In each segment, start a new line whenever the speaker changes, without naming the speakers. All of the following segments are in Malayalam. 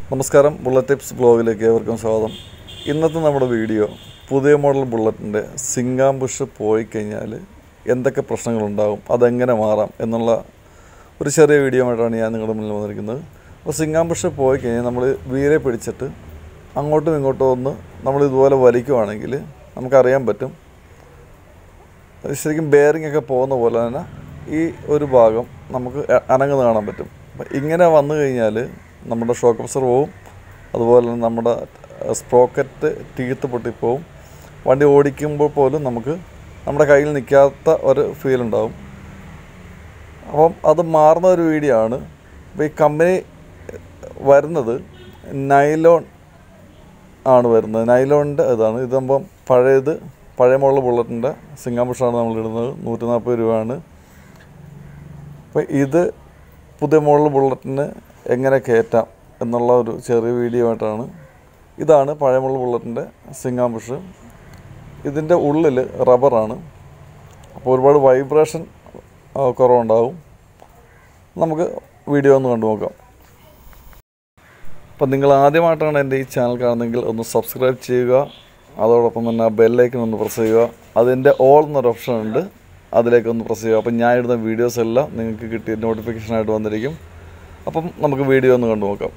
നമസ്കാരം ബുള്ളറ്റ് ടിപ്സ് ബ്ലോഗിലേക്ക് ഏവർക്കും സ്വാഗതം ഇന്നത്തെ നമ്മുടെ വീഡിയോ പുതിയ മോഡൽ ബുള്ളറ്റിൻ്റെ സിംഗാംബുഷ് പോയി കഴിഞ്ഞാൽ എന്തൊക്കെ പ്രശ്നങ്ങളുണ്ടാകും അതെങ്ങനെ മാറാം എന്നുള്ള ഒരു ചെറിയ വീഡിയോ ആയിട്ടാണ് ഞാൻ നിങ്ങളുടെ മുന്നിൽ വന്നിരിക്കുന്നത് അപ്പോൾ സിംഗാംബുഷ് പോയി കഴിഞ്ഞാൽ നമ്മൾ വീരെ പിടിച്ചിട്ട് അങ്ങോട്ടും ഇങ്ങോട്ടും ഒന്ന് നമ്മൾ ഇതുപോലെ വലിക്കുവാണെങ്കിൽ നമുക്കറിയാൻ പറ്റും ശരിക്കും ബെയറിംഗ് ഒക്കെ പോകുന്ന പോലെ തന്നെ ഈ ഒരു ഭാഗം നമുക്ക് അ- അനങ്ങുന്ന കാണാൻ പറ്റും അപ്പം ഇങ്ങനെ വന്നു കഴിഞ്ഞാൽ നമ്മുടെ ഷോക്ക് അബ്സർ പോവും അതുപോലെ തന്നെ നമ്മുടെ സ്പ്രോക്കറ്റ് ടീത്ത് പൊട്ടിപ്പോവും വണ്ടി ഓടിക്കുമ്പോൾ പോലും നമുക്ക് നമ്മുടെ കയ്യിൽ നിൽക്കാത്ത ഒരു ഫീൽ ഉണ്ടാവും അപ്പം അത് മാറുന്ന ഒരു വീഡിയോ ആണ് അപ്പോൾ ഈ കമ്പനി വരുന്നത് നൈലോൺ ആണ് വരുന്നത് നൈലോണിൻ്റെ ഇതാണ് ഇതാകുമ്പം പഴയത് പഴയ മോഡൽ ബുള്ളറ്റിൻ്റെ സിംഗാംബുഷാണ് നമ്മൾ ഇടുന്നത് നൂറ്റി നാൽപ്പത് രൂപയാണ് അപ്പോൾ ഇത് പുതിയ മോഡൽ ബുള്ളറ്റിന് എങ്ങനെ കയറ്റാം എന്നുള്ള ഒരു ചെറിയ വീഡിയോ ആയിട്ടാണ് ഇതാണ് പഴയ മോഡൽ ബുള്ളറ്റിൻ്റെ സിംഗാംബുഷ് ഇതിൻ്റെ ഉള്ളിൽ റബ്ബറാണ് അപ്പോൾ ഒരുപാട് വൈബ്രേഷൻ കുറവുണ്ടാവും നമുക്ക് വീഡിയോ ഒന്ന് കണ്ടു നോക്കാം അപ്പം നിങ്ങൾ ആദ്യമായിട്ടാണ് എൻ്റെ ഈ ചാനൽ കാണുന്നതെങ്കിൽ ഒന്ന് സബ്സ്ക്രൈബ് ചെയ്യുക അതോടൊപ്പം തന്നെ ആ ബെല്ലൈക്കൺ ഒന്ന് പ്രസ് ചെയ്യുക അതിൻ്റെ ഓൾ എന്നൊരു ഓപ്ഷൻ ഉണ്ട് അതിലേക്ക് ഒന്ന് പ്രസ് ചെയ്യുക അപ്പം ഞാൻ ഇടുന്ന വീഡിയോസ് എല്ലാം നിങ്ങൾക്ക് കിട്ടിയ നോട്ടിഫിക്കേഷനായിട്ട് വന്നിരിക്കും അപ്പം നമുക്ക് വീഡിയോ ഒന്ന് കണ്ടു നോക്കാം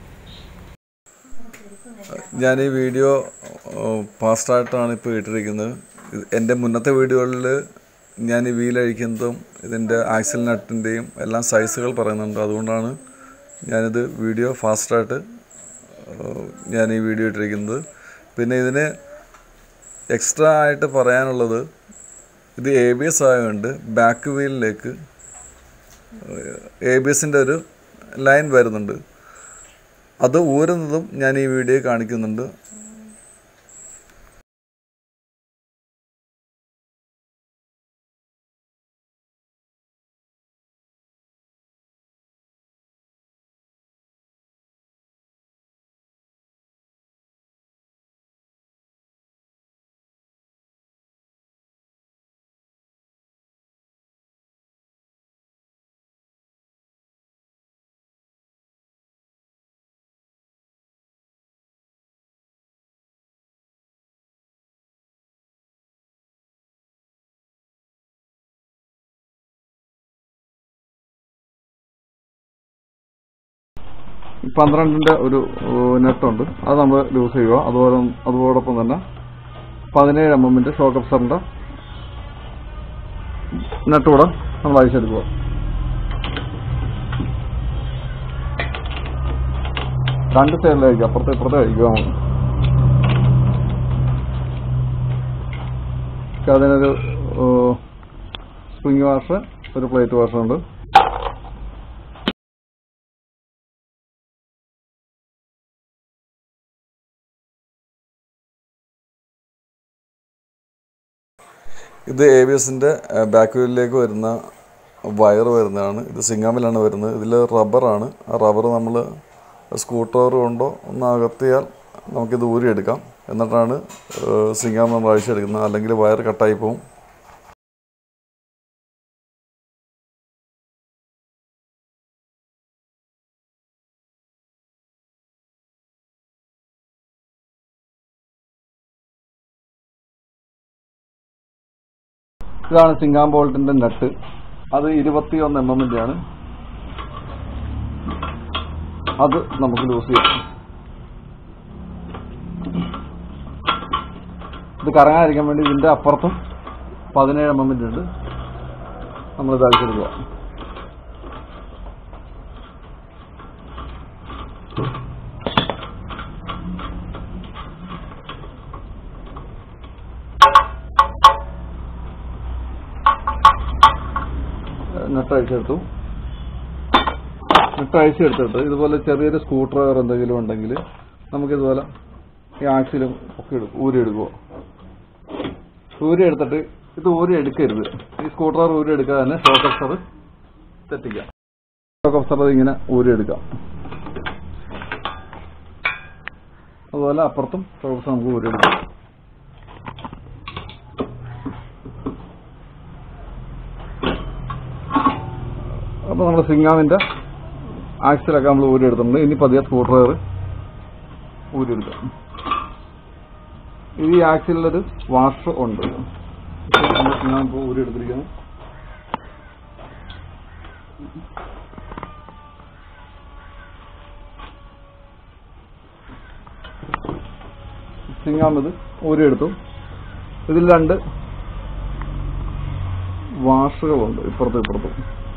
ഞാൻ ഈ വീഡിയോ ഫാസ്റ്റായിട്ടാണ് ഇപ്പോൾ ഇട്ടിരിക്കുന്നത് ഇത് എൻ്റെ മുന്നത്തെ വീഡിയോകളിൽ ഞാൻ ഈ വീലഴിക്കുന്നതും ഇതിൻ്റെ ആക്സിൽ നട്ടിൻ്റെയും എല്ലാം സൈസുകൾ പറയുന്നുണ്ട് അതുകൊണ്ടാണ് ഞാനിത് വീഡിയോ ഫാസ്റ്റായിട്ട് ഞാൻ ഈ വീഡിയോ ഇട്ടിരിക്കുന്നത് പിന്നെ ഇതിന് എക്സ്ട്രാ ആയിട്ട് പറയാനുള്ളത് ഇത് എ ബി എസ് ആയതുകൊണ്ട് ബാക്ക് വീലിലേക്ക് എ ബി എസിൻ്റെ ഒരു ലൈൻ വരുന്നുണ്ട് അത് ഊരുന്നതും ഞാൻ ഈ വീഡിയോ കാണിക്കുന്നുണ്ട് പന്ത്രണ്ടിൻ്റെ ഒരു നെട്ടുണ്ട് അത് നമ്മൾ ലൂസ് ചെയ്യുക അതുപോലെ അതോടൊപ്പം തന്നെ പതിനേഴ് എം എമ്മിൻ്റെ ഷോക്ക് അപ്സറിൻ്റെ നെട്ട് കൂടെ നമ്മൾ അഴിച്ചെടുക്കുക രണ്ട് സൈഡിലേക്ക് അപ്പുറത്തെ ഇപ്പുറത്തെ അഴിക്കുക നമുക്ക് അതിനൊരു സ്പ്രിങ് വാഷ് ഒരു പ്ലേറ്റ് വാഷ് ഉണ്ട് ഇത് എ ബി എസിൻ്റെ ബാക്ക് വീലിലേക്ക് വരുന്ന വയർ വരുന്നതാണ് ഇത് സിംഗാമിലാണ് വരുന്നത് ഇതിൽ റബ്ബറാണ് ആ റബ്ബർ നമ്മൾ സ്കൂട്ടർ കൊണ്ടോ ഒന്ന് അകത്തിയാൽ നമുക്കിത് ഊരിയെടുക്കാം എന്നിട്ടാണ് സിംഗാം നമ്മൾ അഴിച്ചെടുക്കുന്നത് അല്ലെങ്കിൽ വയർ കട്ടായി പോകും ഇതാണ് സിംഗാം ബോൾട്ടിന്റെ നട്ട് അത് ഇരുപത്തിയൊന്ന് എം എമ്മിന്റെ ആണ് അത് നമുക്ക് ലൂസ് ചെയ്യാം ഇത് കറങ്ങാതിരിക്കാൻ വേണ്ടി ഇതിന്റെ അപ്പുറത്തും പതിനേഴ് എം എമ്മിന്റെ ഉണ്ട് നമ്മൾ ഇത് അഴിച്ചെടുക്കുക നെട്ട് അഴിച്ചെടുത്തു നെട്ട് അഴിച്ചെടുത്തിട്ട് ഇതുപോലെ ചെറിയൊരു സ്ക്രൂ ഡ്രൈവർ എന്തെങ്കിലും ഉണ്ടെങ്കിൽ നമുക്കിതുപോലെ ഈ ആക്സിലും ഒക്കെ എടുക്കും ഊരി എടുക്കുക ഊരി എടുത്തിട്ട് ഇത് ഊരി എടുക്കരുത് ഈ സ്ക്രൂ ഡ്രൈവർ ഊരി എടുക്കാതെ തന്നെ ഷോക്ക് അബ്സർ തെറ്റിക്കാം ഷോക്ക് അബ്സർ ഇങ്ങനെ ഊരി എടുക്കാം അതുപോലെ അപ്പുറത്തും ഷോക്ക് അബ്സർ നമുക്ക് ഊരി എടുക്കാം അപ്പോൾ നമ്മുടെ സിംഗാമിൻ്റെ ആക്സിലൊക്കെ നമ്മൾ ഊരി എടുത്തിട്ടുണ്ട് ഇനി പതിയെ സ്ക്രൂ ഡ്രൈവർ ഊരിയെടുക്കാം ഇത് ഈ ആക്സിലൊരു വാഷർ ഉണ്ട് ഞാൻ ഇപ്പോൾ ഊരിയെടുത്തിരിക്കുന്നു സിംഗാമത് ഊരിയെടുത്തു ഇതിൽ രണ്ട് വാഷുകളുണ്ട് ഇപ്പുറത്തും ഇപ്പുറത്തും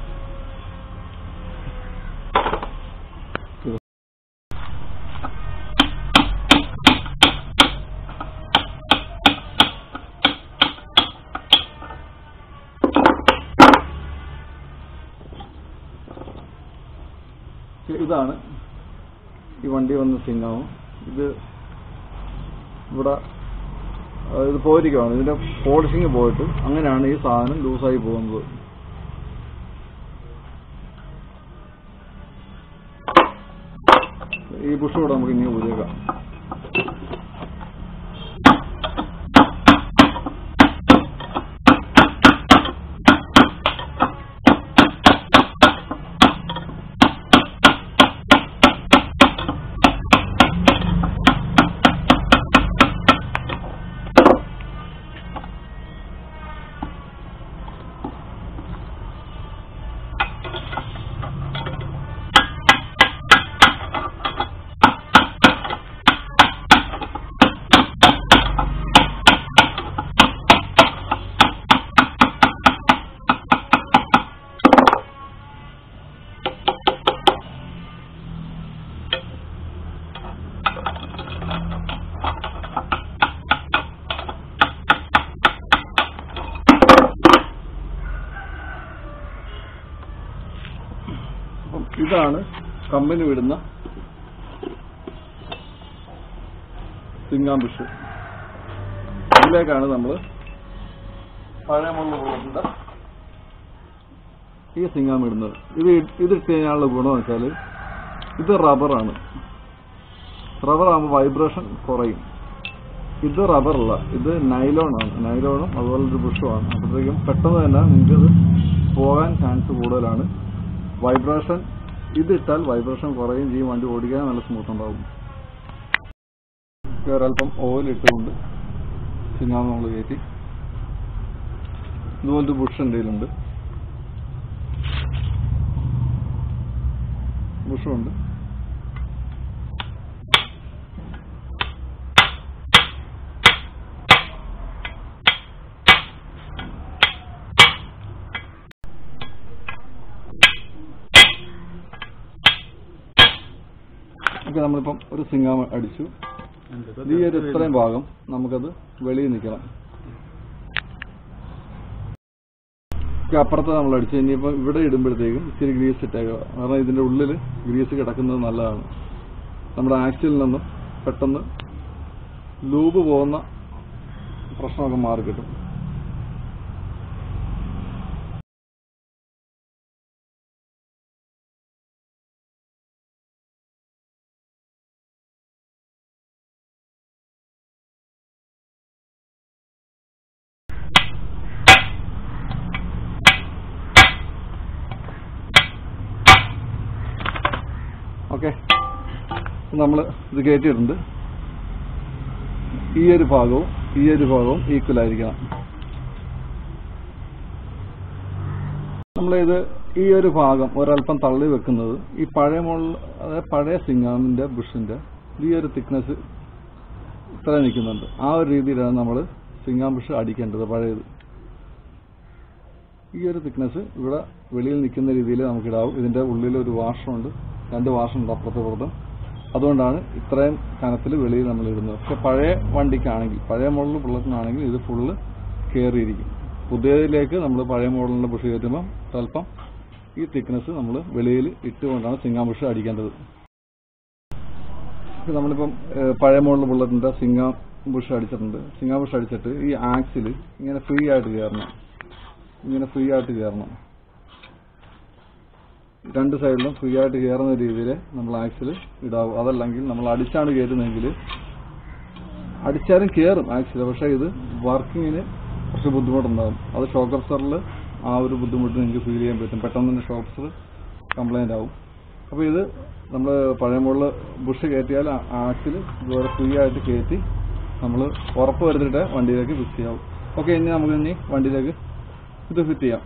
ഇതാണ് ഈ വണ്ടി വന്ന സിംഗാമം ഇത് ഇവിടെ ആ, ഇത് പോയിരിക്കുകയാണ് ഇതിന്റെ പോളിഷിങ് പോയിട്ട് അങ്ങനെയാണ് ഈ സാധനം ലൂസായി പോകുന്നത് ഈ ബുഷ് കൂടെ നമുക്ക് ഇനി ഊരിയേക്കാം അപ്പം ഇതാണ് കമ്പനി വിടുന്ന സിംഗാം ബുഷ് ഇതിലേക്കാണ് നമ്മൾ പഴയ മുള്ള ബുള്ളറ്റിന്റെ ഈ സിംഗാം ഇടുന്നത് ഇത് ഇ- ഇത് ഇട്ട് കഴിഞ്ഞാലുള്ള ഗുണം വെച്ചാൽ ഇത് റബ്ബറാണ് റബ്ബർ ആകുമ്പോൾ വൈബ്രേഷൻ കുറയും ഇത് റബ്ബറല്ല ഇത് നൈലോൺ ആണ് നൈലോണും അതുപോലെ ഒരു ബുഷുമാണ് അപ്പോഴത്തേക്കും പെട്ടെന്ന് തന്നെ നിങ്ങൾക്ക് ഇത് പോകാൻ ചാൻസ് കൂടുതലാണ് വൈബ്രേഷൻ ഇതിട്ടാൽ വൈബ്രേഷൻ കുറയും ചെയ്യും വണ്ടി ഓടിക്കാൻ നല്ല സ്മൂത്ത് ഉണ്ടാവും ഇപ്പൊ ഒരല്പം ഓയിൽ ഇട്ടുകൊണ്ട് സിംഗാം നമ്മൾ കയറ്റി ഇതുപോലത്തെ ബുഷ് എന്തെങ്കിലുണ്ട് ബുഷുണ്ട് ഓക്കെ നമ്മളിപ്പം ഒരു സിംഗാം അടിച്ചു ഈ ഒരു ഇത്രയും ഭാഗം നമുക്കത് വെളിയിൽ നിൽക്കണം ഓക്കെ, അപ്പുറത്ത് നമ്മൾ അടിച്ചു ഇനിയിപ്പോൾ ഇവിടെ ഇടുമ്പോഴത്തേക്കും ഇച്ചിരി ഗ്രീസ് ഇട്ടേക്കുക കാരണം ഇതിന്റെ ഉള്ളിൽ ഗ്രീസ് കിടക്കുന്നത് നല്ലതാണ് നമ്മുടെ ആക്സിൽ നിന്നും പെട്ടെന്ന് ലൂബ് പോകുന്ന പ്രശ്നമൊക്കെ മാറി കിട്ടും ഓക്കെ നമ്മൾ ഇത് കയറ്റിയിട്ടുണ്ട് ഈ ഒരു ഭാഗവും ഈ ഒരു ഭാഗവും ഈക്വൽ ആയിരിക്കണം നമ്മളിത് ഈ ഒരു ഭാഗം ഒരല്പം തള്ളി വെക്കുന്നത് ഈ പഴയ മുള്ള അതായത് പഴയ സിംഗാമിന്റെ ബുഷിന്റെ ഈ ഒരു തിക്നെസ് ഇത്ര നിൽക്കുന്നുണ്ട് ആ ഒരു രീതിയിലാണ് നമ്മൾ സിംഗാം ബുഷ് അടിക്കേണ്ടത് പഴയത് ഈ ഒരു തിക്നെസ് ഇവിടെ വെളിയിൽ നിൽക്കുന്ന രീതിയിൽ നമുക്ക് ഇടാവും ഇതിന്റെ ഉള്ളിൽ ഒരു വാഷമുണ്ട് രണ്ട് വാഷമുണ്ട് അപ്പുറത്തും ഇപ്പുറത്തും അതുകൊണ്ടാണ് ഇത്രയും കനത്തിൽ വെളിയിൽ നമ്മൾ ഇടുന്നത് പക്ഷെ പഴയ വണ്ടിക്കാണെങ്കിൽ പഴയ മോഡൽ ബുള്ളറ്റിനാണെങ്കിൽ ഇത് ഫുള്ള് കയറിയിരിക്കും പുതിയതിലേക്ക് നമ്മൾ പഴയ മോഡലിന്റെ ബുഷ് കയറ്റുമ്പോൾ സ്വല്പം ഈ തിക്നെസ് നമ്മൾ വെളിയിൽ ഇട്ടുകൊണ്ടാണ് സിംഗാം ബുഷ് അടിക്കേണ്ടത് ഇപ്പൊ നമ്മളിപ്പം ഏഹ്, പഴയ മോഡൽ ബുള്ളറ്റിന്റെ സിംഗാം ബുഷ് അടിച്ചിട്ടുണ്ട് സിംഗാം ബുഷ് അടിച്ചിട്ട് ഈ ആക്സിൽ ഇങ്ങനെ ഫ്രീ ആയിട്ട് കയറണം ഇങ്ങനെ ഫ്രീ ആയിട്ട് കയറണം രണ്ട് സൈഡിലും ഫ്രീ ആയിട്ട് കയറുന്ന രീതിയിൽ നമ്മൾ ആക്സിൽ ഇടാവും അതല്ലെങ്കിൽ നമ്മൾ അടിച്ചാണ് കയറുന്നതെങ്കിൽ അടിച്ചാലും കയറും ആക്സിൽ പക്ഷേ ഇത് വർക്കിങ്ങിന് കുറച്ച് ബുദ്ധിമുട്ടുണ്ടാകും അത് ഷോക്ക് അബ്സറിൽ ആ ഒരു ബുദ്ധിമുട്ട് നിങ്ങൾക്ക് ഫീൽ ചെയ്യാൻ പറ്റും പെട്ടെന്ന് തന്നെ ഷോക്ക് അബ്സർ കംപ്ലൈന്റ് ആവും അപ്പോൾ ഇത് നമ്മൾ പഴയ മുകളിൽ ബുഷ് കയറ്റിയാൽ ആക്സിൽ ഇതുപോലെ ഫ്രീ ആയിട്ട് കയറ്റി നമ്മൾ ഉറപ്പ് വരുത്തിയിട്ട് വണ്ടിയിലേക്ക് ഫിക്സ് ചെയ്യാവും ഓക്കെ ഇനി നമുക്ക് ഇനി വണ്ടിയിലേക്ക് ഇത് ഫിറ്റ് ചെയ്യാം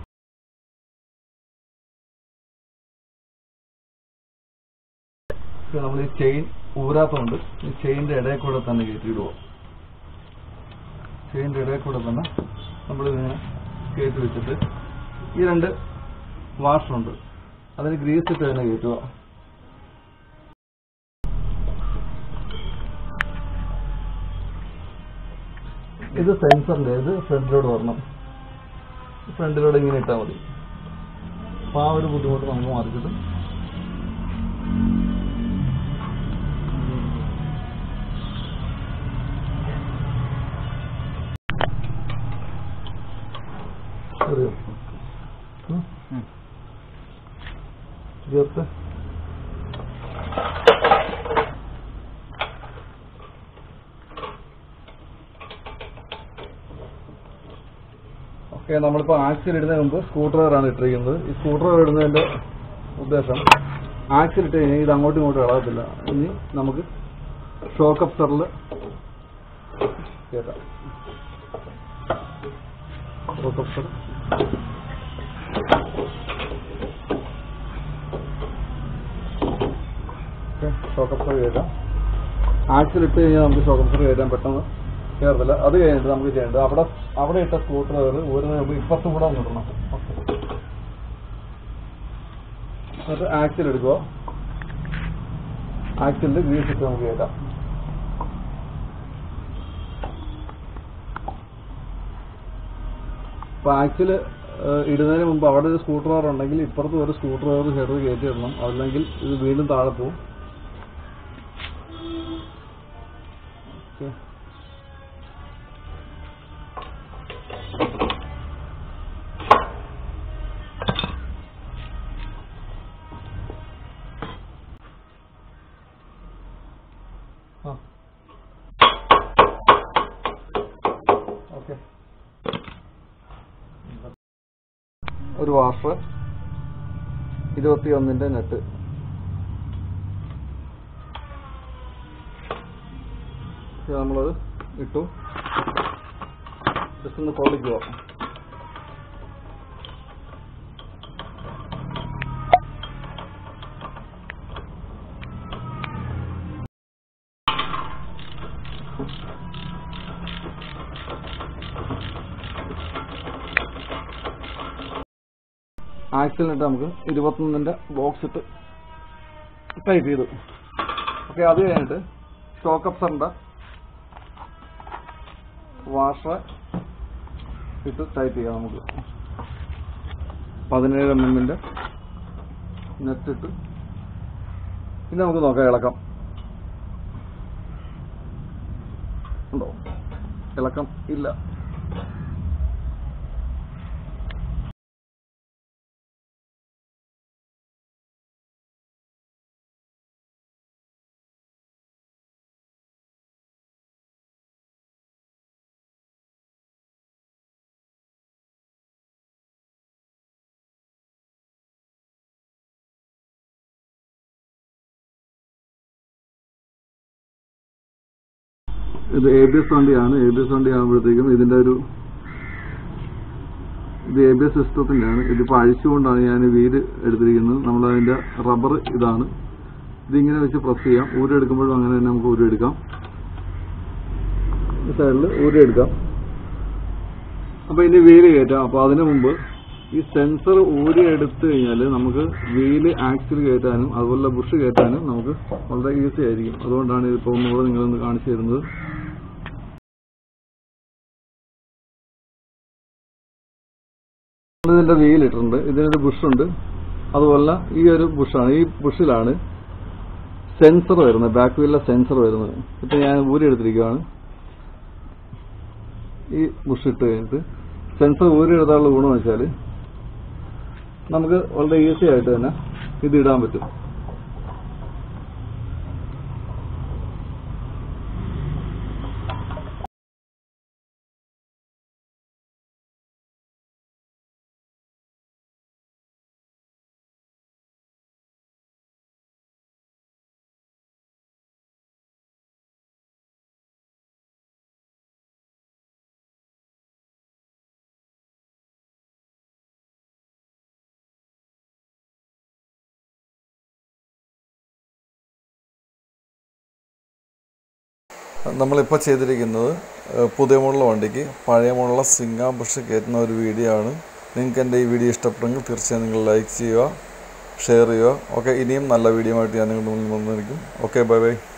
നമ്മൾ ഈ ചെയിൻ ഊരാത്തതുകൊണ്ട് ഈ ചെയിൻ്റെ ഇടയിൽ കൂടെ തന്നെ കയറ്റിയിടുക ചെയിൻ്റെ ഇടയിൽ കൂടെ തന്നെ നമ്മൾ ഇതിങ്ങനെ കയറ്റി വെച്ചിട്ട് ഈ രണ്ട് വാഷറുണ്ട് അതിന് ഗ്രീസ് ഇട്ട് തന്നെ കയറ്റുക ഇത് സെൻസറിന്റെ ഇത് ഫ്രണ്ടിലോട് വരണം ഫ്രണ്ടിലൂടെ ഇങ്ങനെ ഇട്ടാൽ മതി അപ്പോൾ ആ ഒരു ബുദ്ധിമുട്ട് നമുക്ക് മാറിക്കിട്ടും അറിയോ ചേർത്ത് ഓക്കെ നമ്മളിപ്പോൾ ആക്സിൽ ഇടുന്നതിന് മുമ്പ് സ്ക്രൂ ഡ്രൈവറാണ് ഇട്ടിരിക്കുന്നത് ഈ സ്ക്രൂ ഡ്രൈവർ ഇടുന്നതിന്റെ ഉദ്ദേശം ആക്സിൽ ഇട്ട് കഴിഞ്ഞാൽ ഇത് അങ്ങോട്ടും ഇങ്ങോട്ടും ഇളകത്തില്ല ഇനി നമുക്ക് ഷോക്ക് അപ്സറിൽ കേട്ടാം ഷോക്ക് അപ്സർ ഷോക്ക് അപ്സർ കയറ്റാം ആക്സിൽ ഇട്ട് കഴിഞ്ഞാൽ നമുക്ക് ഷോക്ക് അപ്സർ കയറ്റാൻ പെട്ടെന്ന് കയറത്തില്ല അത് കഴിഞ്ഞിട്ട് നമുക്ക് ചെയ്യേണ്ടത് അവിടെ അവിടെ ഇട്ട സ്കൂട്ടർ ഒരു ഇപ്പത്തും കൂടെ ഒന്ന് ഇടണം ഓക്കെ എന്നിട്ട് ആക്സിൽ എടുക്കുക ആക്സിലിൽ ഗ്രീസ് ഇട്ട് നമുക്ക് കയറ്റാം അപ്പൊ ആക്സിൽ ഇടുന്നതിന് മുമ്പ് അവിടെ ഒരു സ്കൂട്ടർ ഡ്രൈവർ ഉണ്ടെങ്കിൽ ഇപ്പുറത്ത് ഒരു സ്കൂട്ടർ ഡ്രൈവർ ഹെഡ് കയറ്റി ഇടണം അല്ലെങ്കിൽ ഇത് വീണ്ടും താഴെ പോവും ഓക്കെ ആ ഓക്കെ ഒരു വാഷർ ഇരുപത്തി ഒന്നിന്റെ നെറ്റ് നമ്മളത് ഇട്ടു ജസ്റ്റ് ഒന്ന് കൊള്ളിക്കുക ആക്സിലിട്ട് നമുക്ക് ഇരുപത്തൊന്നിന്റെ ബോക്സ് ഇട്ട് ടൈപ്പ് ചെയ്തു ഓക്കെ അത് കഴിഞ്ഞിട്ട് സ്റ്റോക്ക് അപ്സറിന്റെ വാഷർ ഇട്ട് ടൈപ്പ് ചെയ്യാം നമുക്ക് പതിനേഴ് എം എമ്മിന്റെ നെറ്റ് ഇട്ട് ഇനി നമുക്ക് നോക്കാം ഇളക്കം ഉണ്ടോ ഇളക്കം ഇല്ല ഇത് എ ബി എസ് വണ്ടിയാണ് എ ബി എസ് വണ്ടി ആകുമ്പോഴത്തേക്കും ഇതിന്റെ ഒരു ഇത് എ ബി എസ് സിസ്റ്റത്തിന്റെ ആണ് ഇതിപ്പോൾ അഴിച്ചുകൊണ്ടാണ് ഞാൻ വീല് എടുത്തിരിക്കുന്നത് നമ്മളതിന്റെ റബ്ബർ ഇതാണ് ഇതിങ്ങനെ വെച്ച് പ്രസ് ചെയ്യാം ഊരെടുക്കുമ്പോഴും അങ്ങനെ തന്നെ നമുക്ക് ഊരെടുക്കാം ഈ സൈഡിൽ ഊരെടുക്കാം അപ്പൊ ഇനി വീല് കയറ്റാം അപ്പൊ അതിനു മുമ്പ് ഈ സെൻസർ ഊരി എടുത്തു കഴിഞ്ഞാൽ നമുക്ക് വീല് ആക്സിൽ കയറ്റാനും അതുപോലെ ബുഷ് കയറ്റാനും നമുക്ക് വളരെ ഈസി ആയിരിക്കും അതുകൊണ്ടാണ് ഇതിപ്പോൾ ഒന്നുകൂടെ നിങ്ങളൊന്ന് കാണിച്ചു തരുന്നത് ഇതിന്റെ വീൽ ഇട്ടിട്ടുണ്ട് ഇതിനൊരു ബുഷുണ്ട് അതുപോലെ ഈ ഒരു ബുഷാണ് ഈ ബുഷിലാണ് സെൻസർ വരുന്നത് ബാക്ക് വീലിലെ സെൻസർ വരുന്നത് ഇപ്പൊ ഞാൻ ഊരി എടുത്തിരിക്കുകയാണ് ഈ ബുഷ് ഇട്ട് കഴിഞ്ഞിട്ട് സെൻസർ ഊരി എടുത്താലുള്ള ഗുണം വെച്ചാൽ നമുക്ക് വളരെ ഈസി ആയിട്ട് തന്നെ ഇത് ഇടാൻ പറ്റും നമ്മളിപ്പോൾ ചെയ്തിരിക്കുന്നത് ഏഹ്, പുതിയ മോഡൽ വണ്ടിക്ക് പഴയ മോഡലുള്ള സിംഗാം ബ്രഷ് കയറ്റുന്ന ഒരു വീഡിയോ ആണ് നിങ്ങൾക്ക് എൻ്റെ ഈ വീഡിയോ ഇഷ്ടപ്പെട്ടെങ്കിൽ തീർച്ചയായും നിങ്ങൾ ലൈക്ക് ചെയ്യുക ഷെയർ ചെയ്യുക ഓക്കെ ഇനിയും നല്ല വീഡിയോ ആയിട്ട് ഞാൻ നിങ്ങളുടെ മുന്നിൽ വന്നിരിക്കും ഓക്കെ ബൈ ബൈ